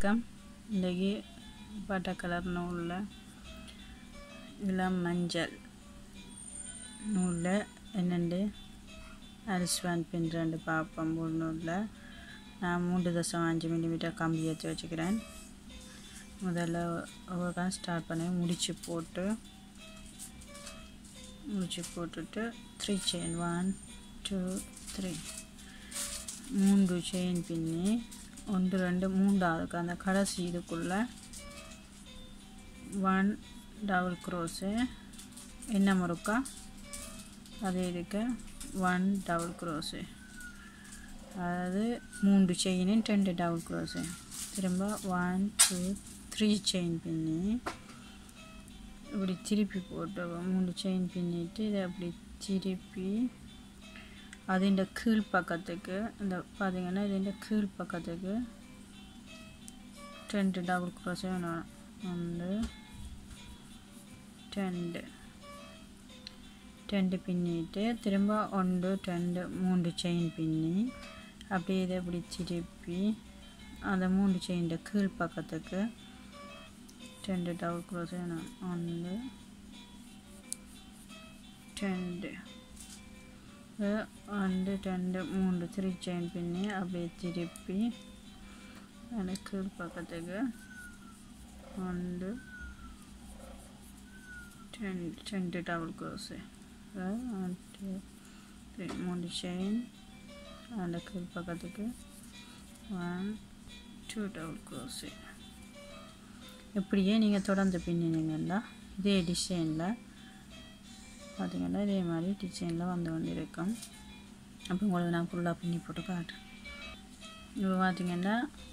வந்திருக்கேன் இன்றைக்கி பட்டை கலர் நூலில் இளம் மஞ்சள் நூலில் என்னென்று அரிஸ்வான் பின் ரெண்டு பார்ப்போம் மூணு நூலில் நான் மூன்று தசம் அஞ்சு மில்லிமீட்டர் கம்பி ஏற்றி வச்சுக்கிறேன் முதல்ல ஒவ்வொரு ஸ்டார்ட் பண்ணி முடிச்சு போட்டு முடிச்சு போட்டுட்டு three chain one two three மூன்று செயின் பின்னி ஒன்று ரெண்டு மூன்றாவதுக்கு அந்த கடைசி இதுக்குள்ளே ஒன் டபுள் க்ரோஸு என்ன முறுக்கா அதே இதுக்கு ஒன் டபுள் க்ரோஸு அதாவது மூன்று செயின் ரெண்டு டபுள் க்ரோஸு திரும்ப ஒன் டூ த்ரீ செயின் பின்னி இப்படி திருப்பி போட்டு மூணு செயின் பின்னிட்டு இதை அப்படி திருப்பி அது இந்த கீழ் பக்கத்துக்கு இந்த பார்த்தீங்கன்னா இது இந்த கீழ் பக்கத்துக்கு ரெண்டு டபுள் க்ரோஸ் வேணும் ஒன்று ரெண்டு ரெண்டு பின்னிட்டு திரும்ப ஒன்று ரெண்டு மூன்று செயின் பின்னி அப்படியே இதை இப்படி திருப்பி அந்த மூன்று செயின் கீழ் பக்கத்துக்கு ரெண்டு டபுள் க்ரோஸ் வேணும் ஒன்று ரெண்டு ஒன்று ரெண்டு மூன்று த்ரீ செயின் பின்னி அப்படியே திருப்பி அந்த கீழ் பக்கத்துக்கு ஒன்று ரெண்டு ரெண்டு டபுள் க்ரோஸு மூணு செயின் அந்த கீழ் பக்கத்துக்கு ஒன் டூ டபுள் க்ரோஸு இப்படியே நீங்கள் தொடர்ந்து பின்னினீங்கன்னா இதே டிசைனில் பார்த்திங்கன்னா இதே மாதிரி டிசைனில் வந்து கொண்டிருக்கும் அப்போ உங்களுக்கு நான் ஃபுல்லாக பின்னி போட்டு காட்டுறேன் இப்போ பார்த்திங்கன்னா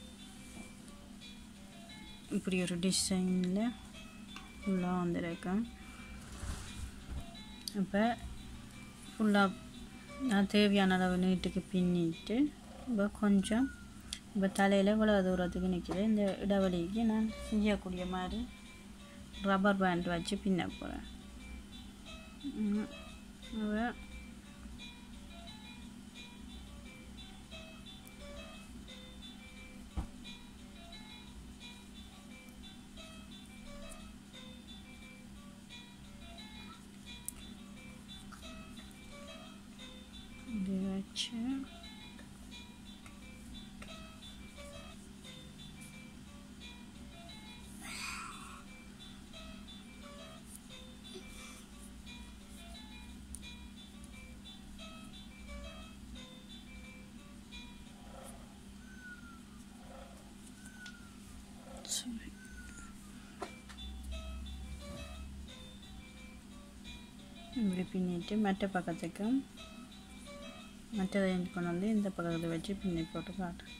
இப்படி ஒரு டிசைனில் ஃபுல்லாக வந்திருக்கேன் இப்போ ஃபுல்லாக நான் தேவையான அளவு நீட்டுக்கு பின்னிட்டு இப்போ கொஞ்சம் இப்போ தலையில் இவ்வளோ தூரத்துக்கு நிற்கிது இந்த இடைவெளிக்கு நான் செய்யக்கூடிய மாதிரி ரப்பர் பேண்ட் வச்சு பின்ன போகிறேன் இது வச்சு Sorry. இப்படி பின்னிட்டு மற்ற பக்கத்துக்கும் மற்றதை கொண்டு வந்து இந்த பக்கத்தில் வச்சு பின்னி போட்டு காட்டுறேன்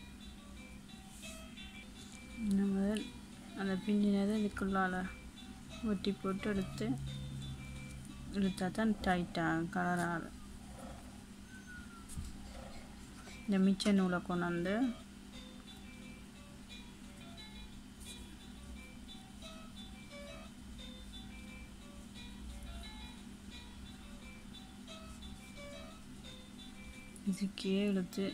நம்ம அந்த பின்னினதை இதுக்குள்ளால் ஒட்டி போட்டு எடுத்து எடுத்தா தான் டைட்டாக கலர் ஆகும் இந்த மிச்ச நூலை கொண்டு வந்து இதுக்கே இழுத்து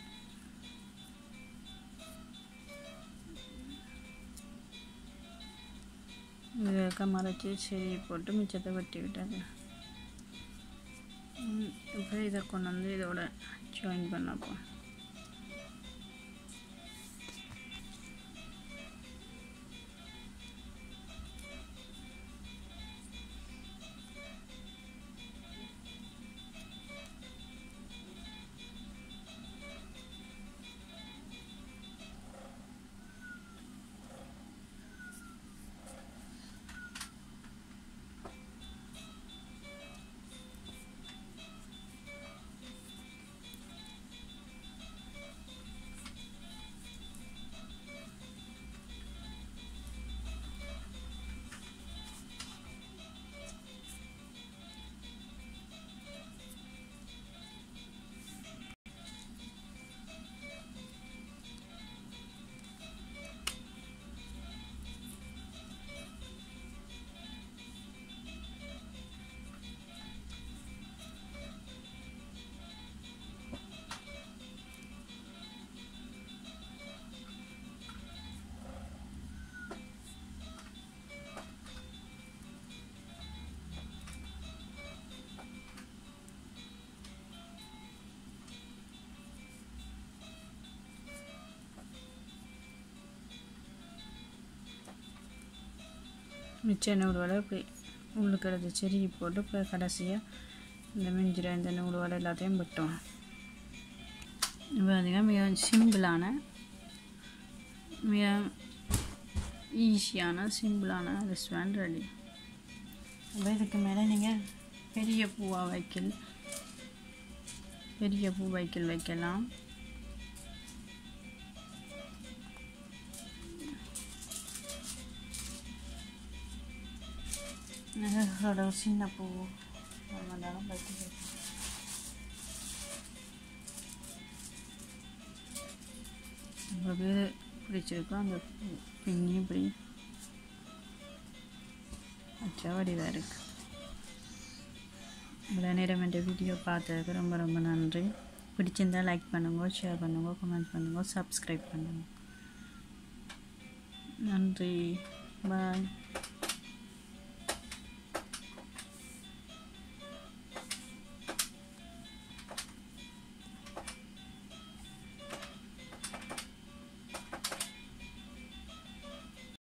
இதுக்க மறைச்சி செடி போட்டு மிச்சத்தை வெட்டி விட்டாங்க இப்போ இதை கொண்டு வந்து இதோட ஜாயின் பண்ணப்போ மிச்ச நூடுவலை இப்படி உள்ளுக்கு எடுத்து செருகி போட்டு இப்போ கடைசியாக இந்த மிஞ்சிற இந்த நூடுவலை எல்லாத்தையும் விட்டோம் இப்போ பார்த்திங்கன்னா மிக சிம்பிளான மிக ஈஸியான சிம்பிளான ரெஸ்டாரண்ட் ரெடி அப்போ இதுக்கு மேலே நீங்கள் பெரிய பூவாக வைக்கல் பெரிய பூ வைக்கல் வைக்கலாம் அதோட சின்ன பூ வந்தாலும் வைக்க ரொம்ப பேர் பிடிச்சிருக்கோம் அந்த பின்னி இப்படி அச்சா வடிவாக இருக்கு இவ்வளோ நேரம் இந்த வீடியோ பார்த்ததுக்கு ரொம்ப ரொம்ப நன்றி பிடிச்சிருந்தா லைக் பண்ணுங்க ஷேர் பண்ணுங்க கமெண்ட் பண்ணுங்க சப்ஸ்கிரைப் பண்ணுங்க நன்றி பாய்